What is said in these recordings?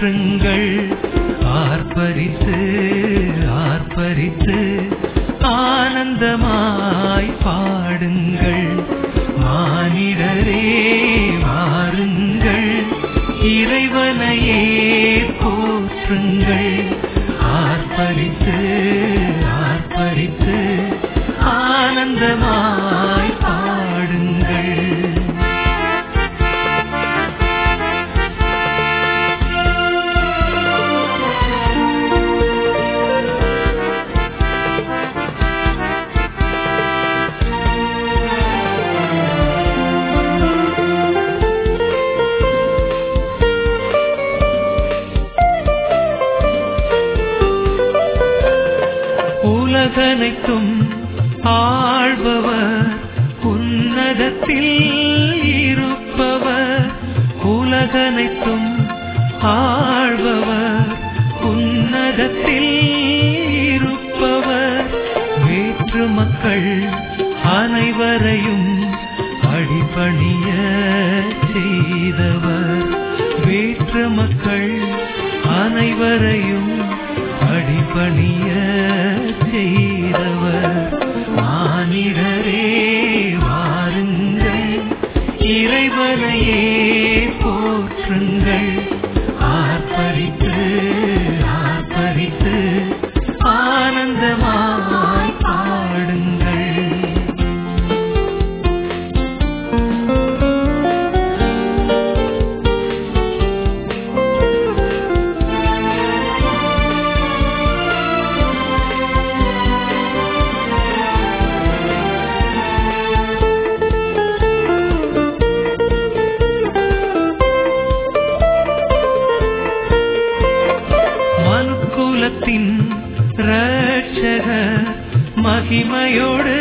போற்றுங்கள் ஆர்ப்பரித்து ஆர்ப்பரித்து ஆனந்தமாய் பாடுங்கள் மானிடரே வாருங்கள் இறைவனையே போற்றுங்கள் ஆர்ப்பரித்து ஆர்ப்பரித்து ஆனந்தமாய் பாடுங்கள் உலகனைத்தும் ஆள்பவர் உன்னதத்தில் இருப்பவர் உலகனைத்தும் ஆள்பவர் உன்னதத்தில் இருப்பவர் வேற்று மக்கள் அனைவரையும் அடிபணிய செய்தவர் வேற்று மக்கள் அனைவரையும் அடிபணிய செய்தவர் மானிடரே வாருங்கள் இறைவனையே போற்றுங்கள் ஆர்ப்பரித்து ஆர்ப்பரித்து ஆனந்தமாய் பாடுங்கள் மனுக்குலத்தின் ரட்சகர் மகிமையோடு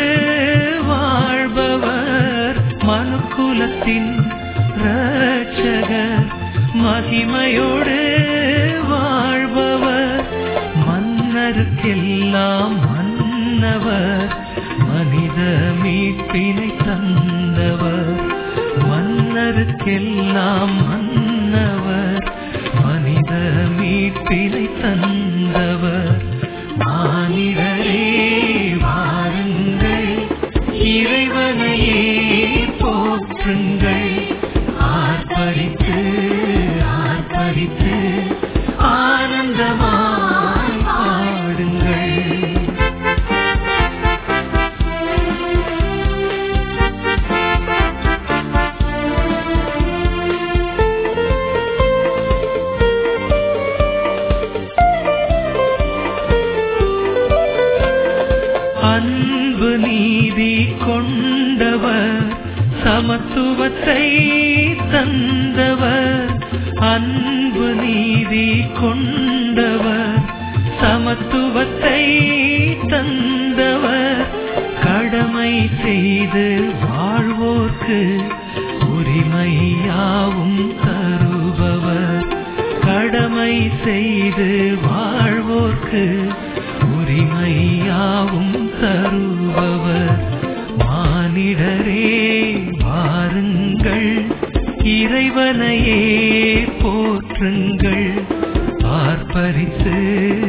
வாழ்பவர் மனுக்குலத்தின் ரட்சகர் மகிமையோடு வாழ்பவர் மன்னருக்கெல்லாம் மன்னவர் மனித மீட்பினை தந்தவர் மன்னருக்கெல்லாம் மன்னவர் மனித மீட்பினை தந்தவர் மானிடரே வாருங்கள் இறைவனையே போற்றுங்கள் ஆர்ப்பரித்து ஆர்ப்பரித்து ஆனந்தமாய் பாடுங்கள் அன்பு நீதி கொண்டவர் சமத்துவத்தை தந்தவர் அன்பு நீதி கொண்டவர் சமத்துவத்தை தந்தவர் கடமை செய்து வாழ்வோர்க்கு உரிமையாவும் தருபவர் கடமை செய்து வாழ்வோர்க்கு உரிமையாவும் தருபவர் மானிடரே வாருங்கள் இறைவனையே போற்றுங்கள் ஆர்ப்பரித்து